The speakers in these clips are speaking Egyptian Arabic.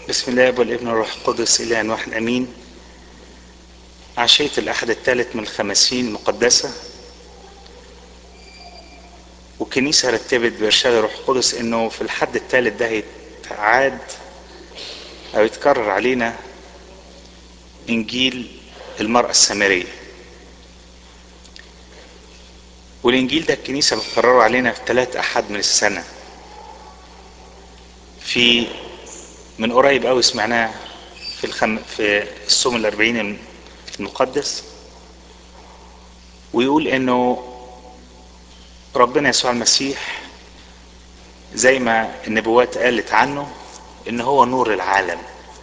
بسم الله والابن والروح القدس إله واحد أمين عشية الأحد الثالث من الخمسين المقدسة والكنيسة رتبت بإرشاد الروح القدس إنه في الحد الثالث ده هيتعاد أو يتكرر علينا إنجيل المرأة السامرية والإنجيل ده الكنيسة بتكرره علينا في ثلاث أحد من السنة في من قريب قوي سمعناه في الخم... في الصوم الأربعين المقدس ويقول إنه ربنا يسوع المسيح زي ما النبوات قالت عنه إن هو نور العالم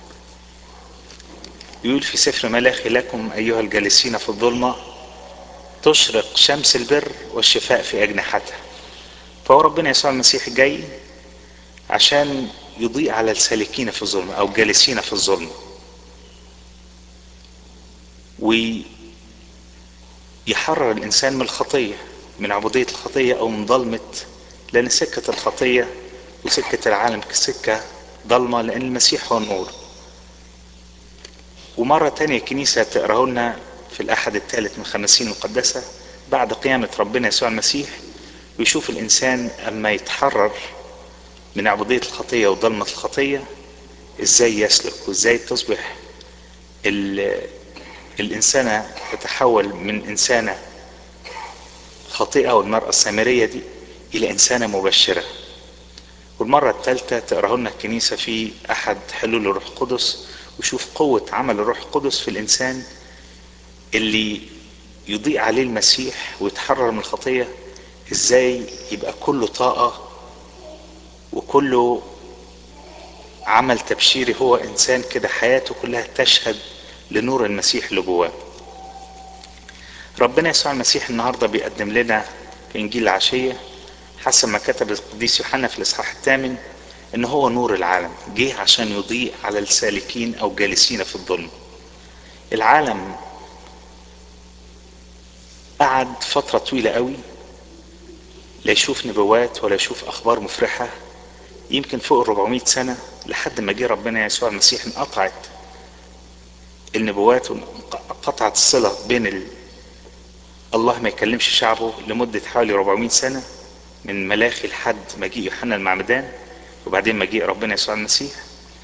يقول في سفر ملاخي لكم أيها الجالسين في الظلمة تشرق شمس البر والشفاء في أجنحتها فهو ربنا يسوع المسيح جاي عشان يضيء على السالكين في الظلمة أو الجالسين في الظلمة ويحرر الإنسان من الخطية من عبودية الخطية أو من ظلمة لأن سكة الخطية وسكة العالم سكة ضلمة لأن المسيح هو النور ومرة تانية الكنيسة تقرأه لنا في الأحد الثالث من خمسين المقدسة بعد قيامة ربنا يسوع المسيح ويشوف الإنسان أما يتحرر من عبودية الخطية وظلمة الخطية ازاي يسلك وازاي تصبح الإنسانة تتحول من إنسانة خاطئة والمرأة السامرية دي إلى إنسانة مبشرة والمرة الثالثة تقرأه لنا الكنيسة في أحد حلول الروح القدس وشوف قوة عمل الروح القدس في الإنسان اللي يضيء عليه المسيح ويتحرر من الخطية ازاي يبقى كله طاقة وكله عمل تبشيري هو انسان كده حياته كلها تشهد لنور المسيح اللي جواه ربنا يسوع المسيح النهارده بيقدم لنا في انجيل العشيه حسب ما كتب القديس يوحنا في الاصحاح الثامن ان هو نور العالم جه عشان يضيء على السالكين او جالسين في الظلم العالم قعد فتره طويله قوي لا يشوف نبوات ولا يشوف اخبار مفرحه يمكن فوق ال 400 سنة لحد ما جه ربنا يسوع المسيح انقطعت النبوات وانقطعت الصلة بين ال... الله ما يكلمش شعبه لمدة حوالي 400 سنة من ملاخي لحد مجيء يوحنا المعمدان وبعدين مجيء ربنا يسوع المسيح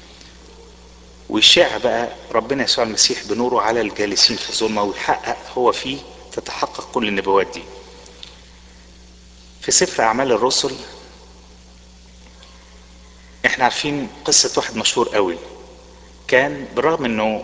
ويشاع بقى ربنا يسوع المسيح بنوره على الجالسين في الظلمة ويحقق هو فيه تتحقق كل النبوات دي في سفر أعمال الرسل احنا عارفين قصة واحد مشهور قوي كان بالرغم انه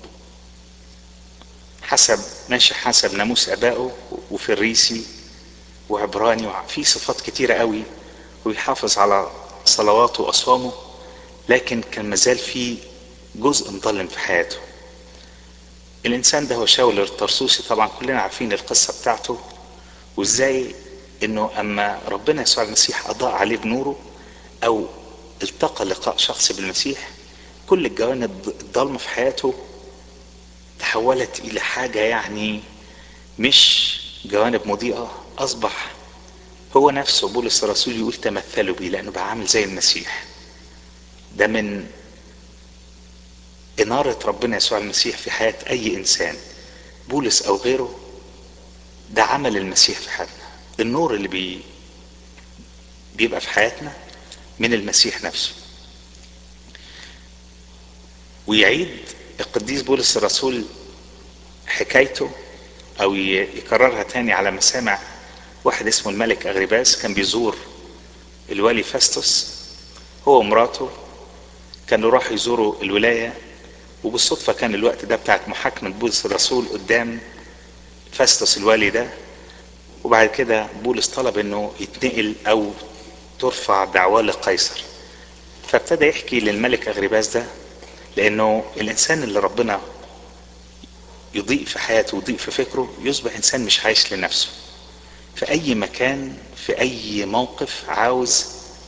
حسب ماشي حسب ناموس ابائه وفريسي وعبراني وفي صفات كتيرة قوي ويحافظ على صلواته واصوامه لكن كان مازال في جزء مظلم في حياته الانسان ده هو شاول الطرسوسي طبعا كلنا عارفين القصة بتاعته وازاي انه اما ربنا يسوع المسيح اضاء عليه بنوره او التقى لقاء شخصي بالمسيح كل الجوانب الضلمة في حياته تحولت إلى حاجة يعني مش جوانب مضيئة أصبح هو نفسه بولس الرسول يقول تمثلوا بي لأنه بقى عامل زي المسيح ده من إنارة ربنا يسوع المسيح في حياة أي إنسان بولس أو غيره ده عمل المسيح في حياتنا النور اللي بي بيبقى في حياتنا من المسيح نفسه ويعيد القديس بولس الرسول حكايته او يكررها تاني على مسامع واحد اسمه الملك اغريباس كان بيزور الوالي فاستوس هو ومراته كانوا راحوا يزوروا الولاية وبالصدفة كان الوقت ده بتاعت محاكمة بولس الرسول قدام فاستوس الوالي ده وبعد كده بولس طلب انه يتنقل او ترفع دعواه لقيصر فابتدى يحكي للملك اغريباس ده لانه الانسان اللي ربنا يضيء في حياته ويضيء في فكره يصبح انسان مش عايش لنفسه في اي مكان في اي موقف عاوز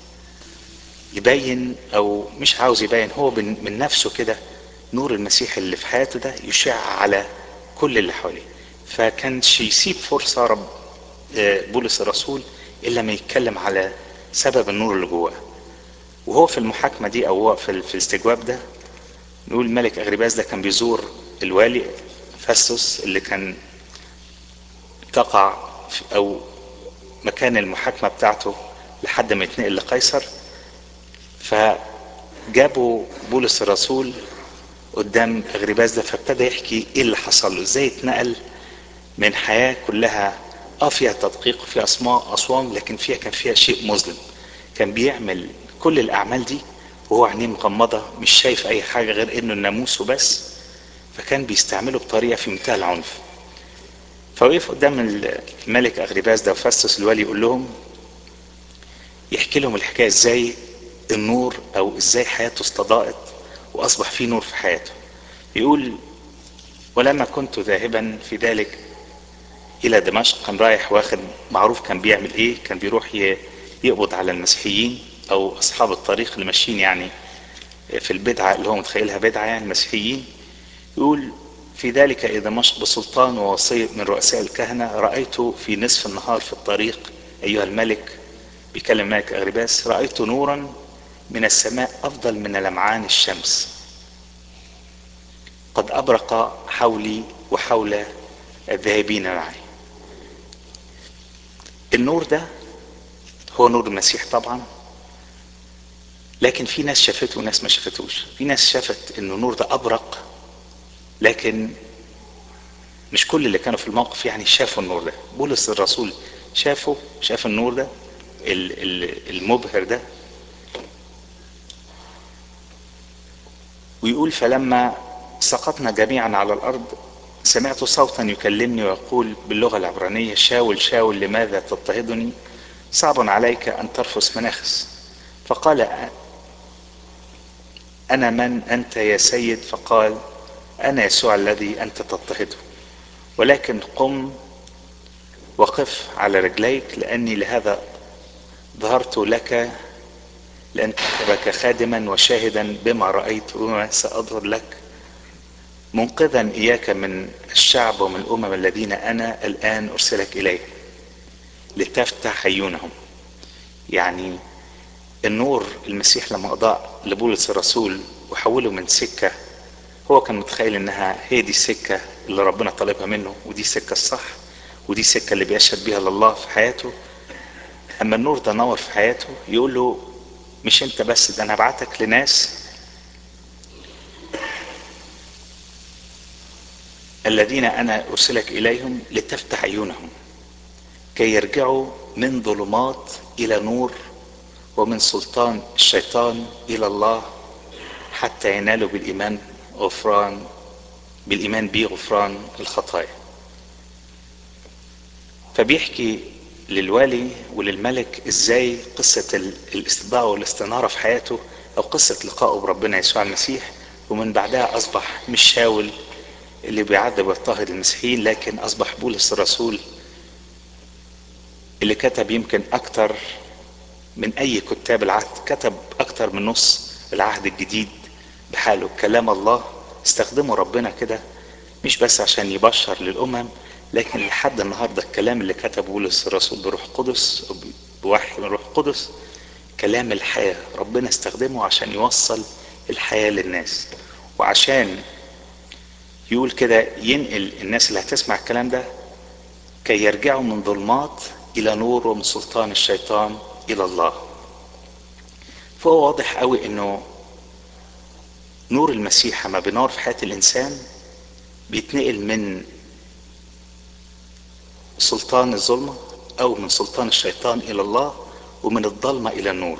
يبين او مش عاوز يبين هو من نفسه كده نور المسيح اللي في حياته ده يشع على كل اللي حواليه فكانش يسيب فرصة رب بولس الرسول الا ما يتكلم على سبب النور اللي جواه وهو في المحاكمة دي او هو في, في الاستجواب ده نقول الملك اغرباس ده كان بيزور الوالي فاستوس اللي كان تقع او مكان المحاكمة بتاعته لحد ما يتنقل لقيصر فجابوا بولس الرسول قدام اغرباس ده فابتدى يحكي ايه اللي حصل له ازاي اتنقل من حياة كلها اه فيها تدقيق وفيها اسماء اصوام لكن فيها كان فيها شيء مظلم كان بيعمل كل الاعمال دي وهو عينيه مغمضة مش شايف اي حاجة غير انه الناموس وبس فكان بيستعمله بطريقة في منتهى العنف فوقف قدام الملك اغرباس ده وفاستوس الوالي يقول لهم يحكي لهم الحكاية ازاي النور او ازاي حياته استضاءت واصبح في نور في حياته يقول ولما كنت ذاهبا في ذلك الى دمشق كان رايح واخد معروف كان بيعمل ايه كان بيروح يقبض على المسيحيين او اصحاب الطريق اللي ماشيين يعني في البدعة اللي هو متخيلها بدعة يعني المسيحيين يقول في ذلك إذا دمشق بسلطان ووصية من رؤساء الكهنة رأيت في نصف النهار في الطريق أيها الملك بيكلم ملك أغرباس رأيت نورا من السماء أفضل من لمعان الشمس قد أبرق حولي وحول الذاهبين معي النور ده هو نور المسيح طبعا لكن في ناس شافته وناس ما شافتوش في ناس شافت ان النور ده ابرق لكن مش كل اللي كانوا في الموقف يعني شافوا النور ده بولس الرسول شافه شاف النور ده المبهر ده ويقول فلما سقطنا جميعا على الارض سمعت صوتا يكلمني ويقول باللغه العبرانيه شاول شاول لماذا تضطهدني صعب عليك ان ترفس مناخس فقال انا من انت يا سيد فقال انا يسوع الذي انت تضطهده ولكن قم وقف على رجليك لاني لهذا ظهرت لك لان تكتبك خادما وشاهدا بما رايت وما ساظهر لك منقذا اياك من الشعب ومن الامم الذين انا الان ارسلك اليه لتفتح عيونهم يعني النور المسيح لما اضاء لبولس الرسول وحوله من سكه هو كان متخيل انها هي دي السكه اللي ربنا طالبها منه ودي السكه الصح ودي السكه اللي بيشهد بيها لله في حياته اما النور ده نور في حياته يقول له مش انت بس ده انا هبعتك لناس الذين انا ارسلك اليهم لتفتح عيونهم كي يرجعوا من ظلمات الى نور ومن سلطان الشيطان الى الله حتى ينالوا بالايمان غفران بالايمان به غفران الخطايا فبيحكي للوالي وللملك ازاي قصة الاستضاءة والاستنارة في حياته او قصة لقائه بربنا يسوع المسيح ومن بعدها اصبح مش شاول اللي بيعذب ويضطهد المسيحيين لكن اصبح بولس الرسول اللي كتب يمكن اكتر من اي كتاب العهد كتب اكتر من نص العهد الجديد بحاله كلام الله استخدمه ربنا كده مش بس عشان يبشر للامم لكن لحد النهارده الكلام اللي كتبه بولس الرسول بروح قدس بوحي من روح قدس كلام الحياه ربنا استخدمه عشان يوصل الحياه للناس وعشان يقول كده ينقل الناس اللي هتسمع الكلام ده كي يرجعوا من ظلمات الى نور ومن سلطان الشيطان الى الله فهو واضح قوي انه نور المسيح ما بينور في حياه الانسان بيتنقل من سلطان الظلمه او من سلطان الشيطان الى الله ومن الضلمه الى النور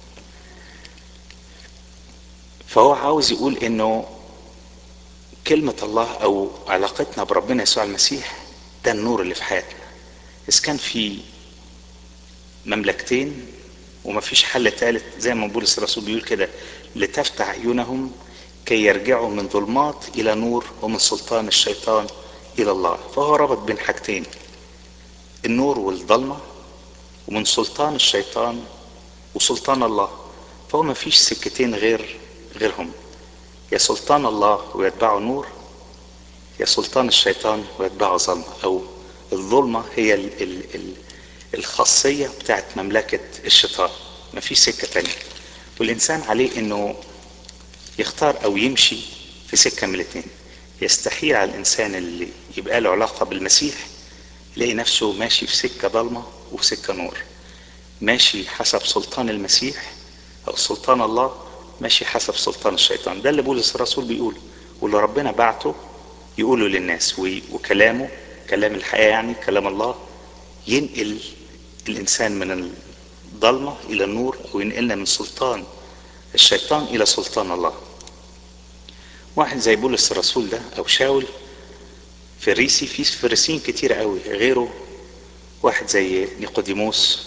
فهو عاوز يقول انه كلمة الله أو علاقتنا بربنا يسوع المسيح ده النور اللي في حياتنا إذا كان في مملكتين ومفيش حل ثالث زي ما بولس الرسول بيقول كده لتفتح عيونهم كي يرجعوا من ظلمات إلى نور ومن سلطان الشيطان إلى الله فهو ربط بين حاجتين النور والظلمة ومن سلطان الشيطان وسلطان الله فهو مفيش سكتين غير غيرهم يا سلطان الله ويتبعه نور يا سلطان الشيطان ويتبعه ظلمة أو الظلمة هي ال ال ال الخاصية بتاعت مملكة الشيطان ما في سكة تانية والإنسان عليه إنه يختار او يمشي في سكة من الاتنين يستحيل على الانسان اللي يبقى له علاقة بالمسيح يلاقي نفسه ماشي في سكة ضلمة وفي سكة نور ماشي حسب سلطان المسيح او سلطان الله ماشي حسب سلطان الشيطان ده اللي بولس الرسول بيقوله واللي ربنا بعته يقوله للناس وكلامه كلام الحياة يعني كلام الله ينقل الانسان من الضلمة الى النور او ينقلنا من سلطان الشيطان الى سلطان الله واحد زي بولس الرسول ده او شاول فريسي في فريسيين كتير قوي غيره واحد زي نيقوديموس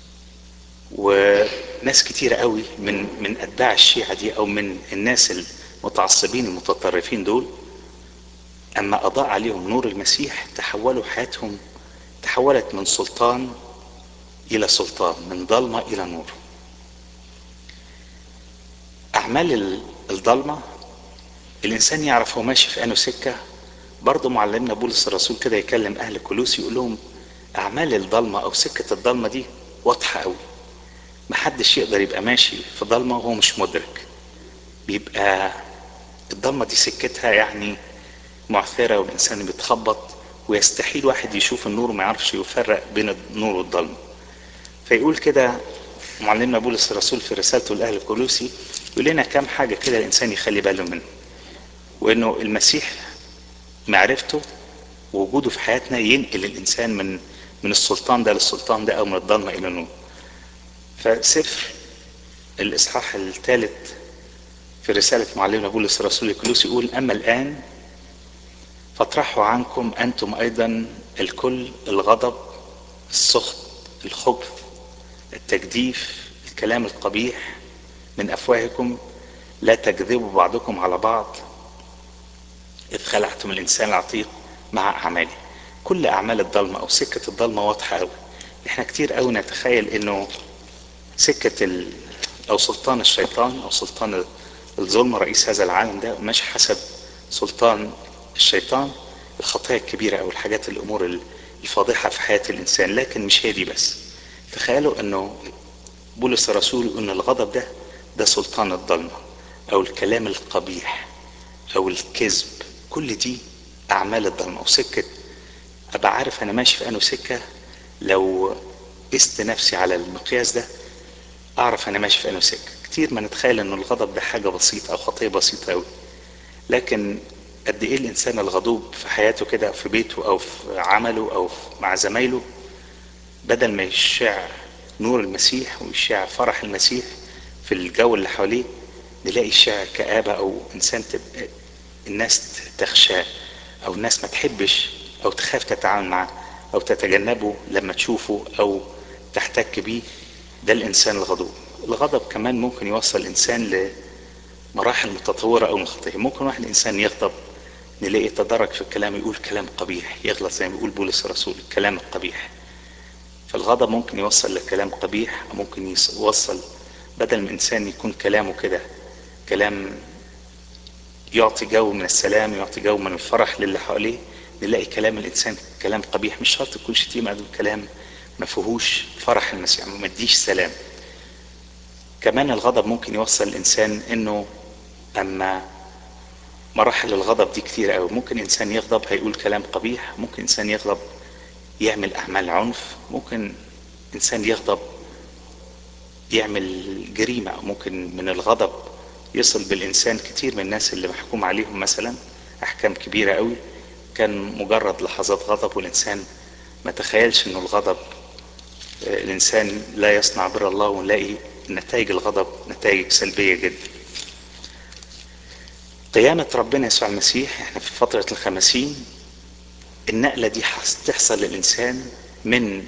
وناس كتيرة قوي من من اتباع الشيعة دي او من الناس المتعصبين المتطرفين دول اما اضاء عليهم نور المسيح تحولوا حياتهم تحولت من سلطان الى سلطان من ضلمة الى نور اعمال الضلمة الانسان يعرف هو ماشي في انه سكة برضه معلمنا بولس الرسول كده يكلم اهل كلوس يقول لهم اعمال الضلمة او سكة الضلمة دي واضحة قوي محدش يقدر يبقى ماشي في ضلمة وهو مش مدرك بيبقى الضلمة دي سكتها يعني معثرة والإنسان بيتخبط ويستحيل واحد يشوف النور وما يعرفش يفرق بين النور والضلمة فيقول كده معلمنا بولس الرسول في رسالته لأهل كولوسي يقول لنا كام حاجة كده الإنسان يخلي باله منه وإنه المسيح معرفته ووجوده في حياتنا ينقل الإنسان من من السلطان ده للسلطان ده أو من الضلمة إلى النور فسفر الإصحاح الثالث في رسالة معلمنا بولس الرسول لكلوس يقول أما الآن فاطرحوا عنكم أنتم أيضا الكل الغضب السخط الخبث التجديف الكلام القبيح من أفواهكم لا تكذبوا بعضكم على بعض إذ خلعتم الإنسان العتيق مع أعماله كل أعمال الضلمة أو سكة الضلمة واضحة أوي إحنا كتير أوي نتخيل إنه سكة ال... أو سلطان الشيطان أو سلطان الظلم رئيس هذا العالم ده ماشي حسب سلطان الشيطان الخطايا الكبيرة أو الحاجات الأمور الفاضحة في حياة الإنسان لكن مش هي دي بس تخيلوا أنه بولس الرسول أن الغضب ده ده سلطان الضلمة أو الكلام القبيح أو الكذب كل دي أعمال الضلمة أو سكة أبقى عارف أنا ماشي في أنه سكة لو قست نفسي على المقياس ده أعرف أنا ماشي في أنه سكة كتير ما نتخيل أنه الغضب ده حاجة بسيطة أو خطية بسيطة أوي لكن قد ايه الانسان الغضوب في حياته كده في بيته او في عمله او مع زمايله بدل ما يشع نور المسيح ويشع فرح المسيح في الجو اللي حواليه نلاقي يشع كآبة او انسان تبقى الناس تخشاه او الناس ما تحبش او تخاف تتعامل معاه او تتجنبه لما تشوفه او تحتك بيه ده الانسان الغضوب الغضب كمان ممكن يوصل الانسان لمراحل متطورة او مخطئة ممكن واحد انسان يغضب نلاقي يتدرج في الكلام يقول كلام قبيح يغلط زي ما بيقول بولس الرسول الكلام القبيح فالغضب ممكن يوصل لكلام قبيح أو ممكن يوصل بدل ما إنسان يكون كلامه كده كلام يعطي جو من السلام يعطي جو من الفرح للي حواليه نلاقي كلام الإنسان كلام قبيح مش شرط يكون شتيمة أو كلام ما فيهوش فرح المسيح ما يديش سلام كمان الغضب ممكن يوصل الإنسان إنه أما مراحل الغضب دي كتير قوي ممكن انسان يغضب هيقول كلام قبيح ممكن انسان يغضب يعمل اعمال عنف ممكن انسان يغضب يعمل جريمة او ممكن من الغضب يصل بالانسان كتير من الناس اللي محكوم عليهم مثلا احكام كبيرة قوي كان مجرد لحظات غضب والانسان ما تخيلش انه الغضب الانسان لا يصنع بر الله ونلاقي نتائج الغضب نتائج سلبية جدا قيامة ربنا يسوع المسيح احنا في فترة الخمسين النقلة دي تحصل للإنسان من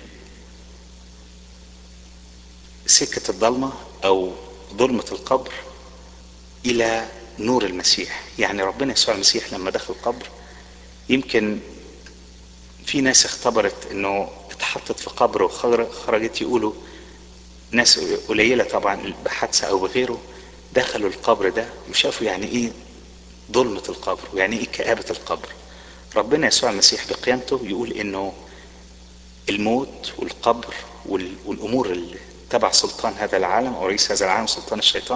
سكة الضلمة أو ظلمة القبر إلى نور المسيح يعني ربنا يسوع المسيح لما دخل القبر يمكن في ناس اختبرت انه اتحطت في قبر وخرجت يقولوا ناس قليلة طبعا بحادثة او بغيره دخلوا القبر ده وشافوا يعني ايه ظلمة القبر ويعني ايه كآبة القبر ربنا يسوع المسيح بقيامته يقول انه الموت والقبر والامور اللي تبع سلطان هذا العالم او رئيس هذا العالم سلطان الشيطان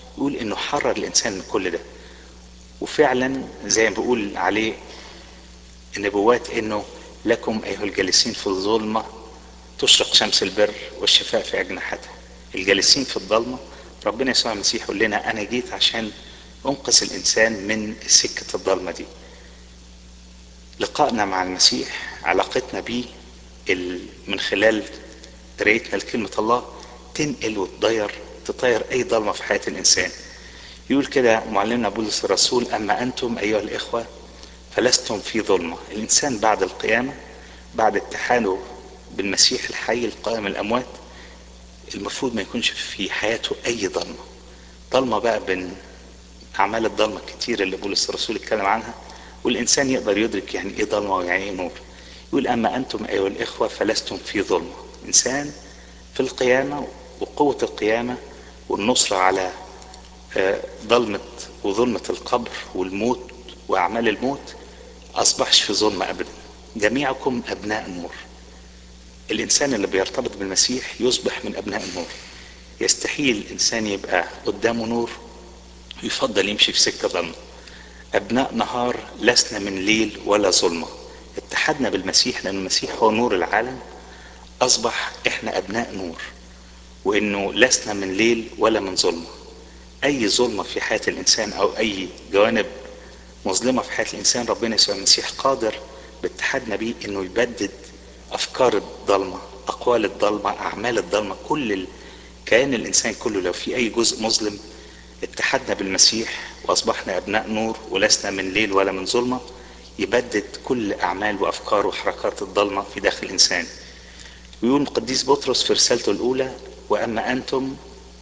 يقول انه حرر الانسان من كل ده وفعلا زي ما بيقول عليه النبوات انه لكم ايها الجالسين في الظلمة تشرق شمس البر والشفاء في اجنحتها الجالسين في الضلمة ربنا يسوع المسيح يقول لنا انا جيت عشان انقذ الانسان من سكة الضلمة دي لقائنا مع المسيح علاقتنا بيه من خلال قرايتنا لكلمة الله تنقل وتضير تطير اي ضلمة في حياة الانسان يقول كده معلمنا بولس الرسول اما انتم ايها الاخوة فلستم في ظلمة الانسان بعد القيامة بعد اتحاده بالمسيح الحي القائم الاموات المفروض ما يكونش في حياته اي ضلمة ضلمة بقى بين اعمال الضلمة كتير اللي بولس الرسول اتكلم عنها والانسان يقدر يدرك يعني ايه ضلمة ويعني ايه نور يقول اما انتم ايها الاخوة فلستم في ظلمة انسان في القيامة وقوة القيامة والنصرة على ظلمة وظلمة القبر والموت وأعمال الموت أصبحش في ظلمة أبدا جميعكم أبناء نور الإنسان اللي بيرتبط بالمسيح يصبح من أبناء النور يستحيل الإنسان يبقى قدامه نور ويفضل يمشي في سكة ظلمة أبناء نهار لسنا من ليل ولا ظلمة اتحدنا بالمسيح لأن المسيح هو نور العالم أصبح إحنا أبناء نور وإنه لسنا من ليل ولا من ظلمة أي ظلمة في حياة الإنسان أو أي جوانب مظلمة في حياة الإنسان ربنا يسوع المسيح قادر باتحادنا بيه إنه يبدد أفكار الضلمة أقوال الضلمة أعمال الضلمة كل كيان الإنسان كله لو في أي جزء مظلم اتحدنا بالمسيح وأصبحنا أبناء نور ولسنا من ليل ولا من ظلمة يبدد كل أعمال وأفكار وحركات الضلمة في داخل الإنسان ويقول القديس بطرس في رسالته الأولى وأما أنتم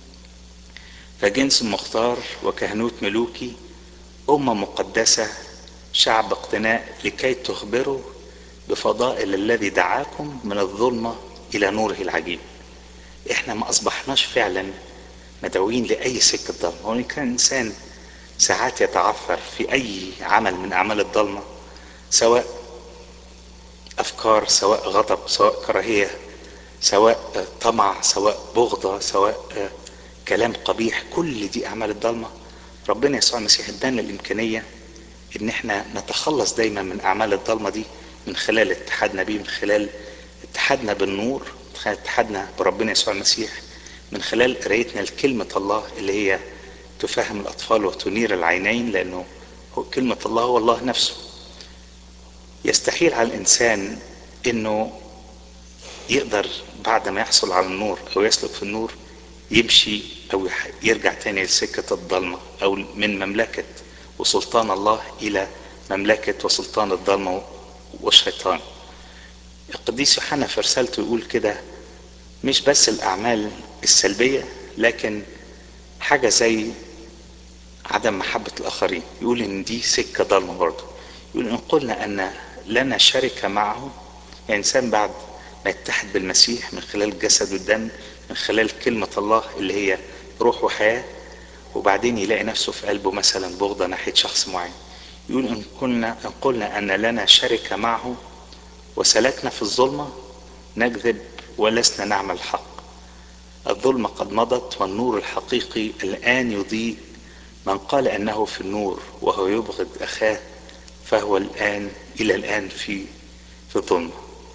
فجنس مختار وكهنوت ملوكي أمة مقدسة شعب اقتناء لكي تخبروا بفضائل الذي دعاكم من الظلمة إلى نوره العجيب احنا ما أصبحناش فعلا مدعوين لأي سكة ضلمة وإن كان إنسان ساعات يتعثر في أي عمل من أعمال الضلمة سواء أفكار سواء غضب سواء كراهية سواء طمع سواء بغضة سواء كلام قبيح كل دي أعمال الضلمة ربنا يسوع المسيح ادانا الإمكانية إن احنا نتخلص دايما من أعمال الضلمة دي من خلال اتحادنا بيه من خلال اتحادنا بالنور من خلال اتحادنا بربنا يسوع المسيح من خلال قرايتنا لكلمة الله اللي هي تفهم الأطفال وتنير العينين لأنه كلمة الله هو الله نفسه يستحيل على الإنسان إنه يقدر بعد ما يحصل على النور أو يسلك في النور يمشي أو يرجع تاني لسكة الضلمة أو من مملكة وسلطان الله إلى مملكة وسلطان الضلمة والشيطان القديس يوحنا في رسالته يقول كده مش بس الأعمال السلبية لكن حاجة زي عدم محبة الآخرين يقول إن دي سكة ضلمة برضه يقول إن قلنا أن لنا شركة معه يعني إنسان بعد ما يتحد بالمسيح من خلال الجسد والدم من خلال كلمة الله اللي هي روح وحياة وبعدين يلاقي نفسه في قلبه مثلا بغضة ناحية شخص معين يقول إن قلنا, إن قلنا أن لنا شركة معه وسلكنا في الظلمة نكذب ولسنا نعمل الحق الظلمة قد مضت والنور الحقيقي الآن يضيء من قال أنه في النور وهو يبغض أخاه فهو الآن إلى الآن في في الظلمة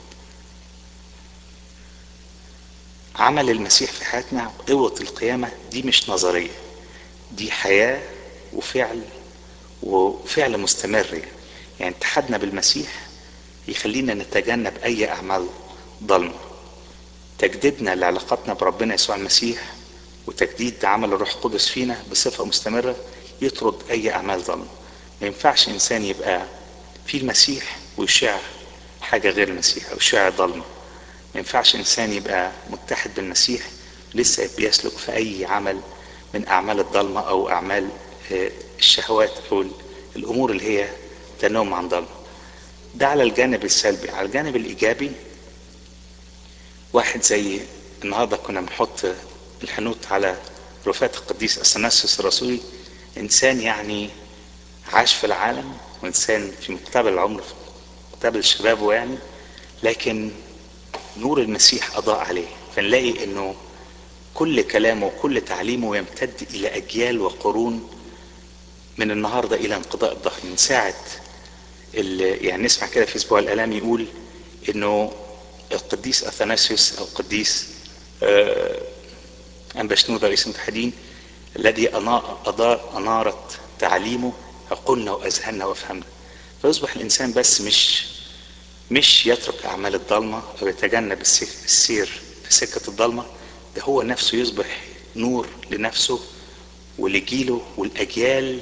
عمل المسيح في حياتنا قوة القيامة دي مش نظرية دي حياة وفعل وفعل مستمر يعني, يعني اتحادنا بالمسيح يخلينا نتجنب أي أعمال ضلمة تجديدنا لعلاقتنا بربنا يسوع المسيح وتجديد عمل الروح القدس فينا بصفة مستمرة يطرد أي أعمال ظلمة ما ينفعش إنسان يبقى في المسيح ويشع حاجة غير المسيح أو يشع ضلمة ما ينفعش إنسان يبقى متحد بالمسيح لسه بيسلك في أي عمل من أعمال الضلمة أو أعمال الشهوات أو الأمور اللي هي تنوم عن ضلمة ده على الجانب السلبي على الجانب الإيجابي واحد زي النهارده كنا بنحط الحنوت على رفات القديس اثناسيوس الرسولي انسان يعني عاش في العالم وانسان في مقتبل العمر في مقتبل شبابه يعني لكن نور المسيح اضاء عليه فنلاقي انه كل كلامه وكل تعليمه يمتد الى اجيال وقرون من النهارده الى انقضاء الظهر من ساعه يعني نسمع كده في اسبوع الالام يقول انه القديس اثناسيوس او القديس انبشنوذا رئيس المتحدين الذي أضاء أنارت تعليمه عقولنا وأذهاننا وأفهامنا فيصبح الإنسان بس مش مش يترك أعمال الضلمة أو يتجنب السير في سكة الضلمة ده هو نفسه يصبح نور لنفسه ولجيله والأجيال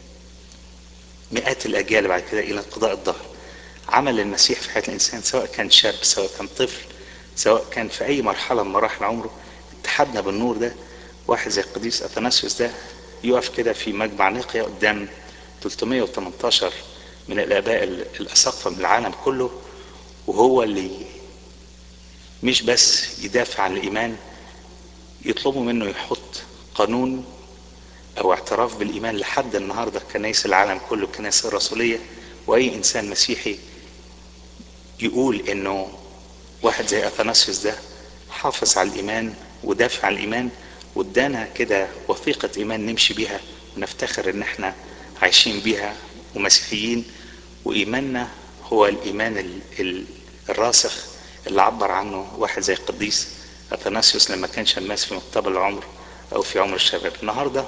مئات الأجيال بعد كده إلى انقضاء الظهر عمل المسيح في حياة الإنسان سواء كان شاب سواء كان طفل سواء كان في أي مرحلة من مراحل عمره اتحدنا بالنور ده واحد زي القديس اثناسيوس ده يقف كده في مجمع نقيا قدام 318 من الاباء الاساقفه من العالم كله وهو اللي مش بس يدافع عن الايمان يطلبوا منه يحط قانون او اعتراف بالايمان لحد النهارده كنايس العالم كله الكنائس الرسوليه واي انسان مسيحي يقول انه واحد زي اثناسيوس ده حافظ على الايمان ودافع عن الايمان وادانا كده وثيقة ايمان نمشي بيها ونفتخر ان احنا عايشين بيها ومسيحيين وايماننا هو الايمان ال ال الراسخ اللي عبر عنه واحد زي القديس اثناسيوس لما كان شماس في مقتبل العمر او في عمر الشباب النهارده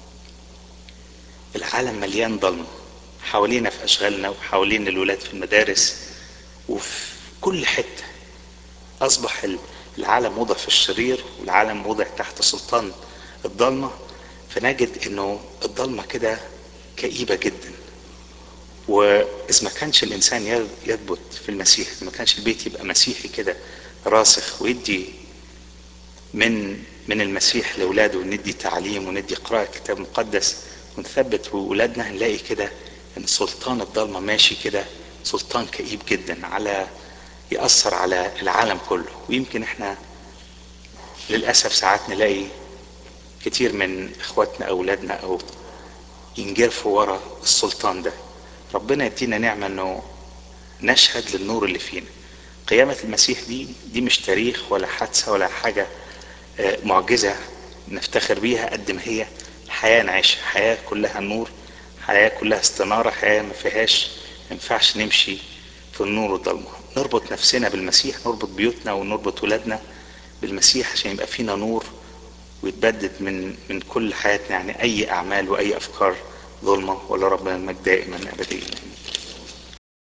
العالم مليان ضلمه حوالينا في اشغالنا وحوالين الولاد في المدارس وفي كل حته اصبح العالم وضع في الشرير والعالم وضع تحت سلطان الضلمه فنجد انه الضلمه كده كئيبه جدا واذا ما كانش الانسان يثبت في المسيح ما كانش البيت يبقى مسيحي كده راسخ ويدي من من المسيح لاولاده وندي تعليم وندي قراءه كتاب مقدس ونثبت ولادنا هنلاقي كده ان سلطان الضلمه ماشي كده سلطان كئيب جدا على يأثر على العالم كله ويمكن احنا للأسف ساعات نلاقي كتير من اخواتنا اولادنا او ينجرفوا ورا السلطان ده ربنا يدينا نعمة انه نشهد للنور اللي فينا قيامة المسيح دي دي مش تاريخ ولا حادثة ولا حاجة معجزة نفتخر بيها قد ما هي حياة نعيشها حياة كلها نور حياة كلها استنارة حياة ما فيهاش ما ينفعش نمشي في النور والضلمة نربط نفسنا بالمسيح نربط بيوتنا ونربط ولادنا بالمسيح عشان يبقى فينا نور ويتبدد من من كل حياتنا يعني اي اعمال واي افكار ظلمه ولا ربنا المجد دائما ابديا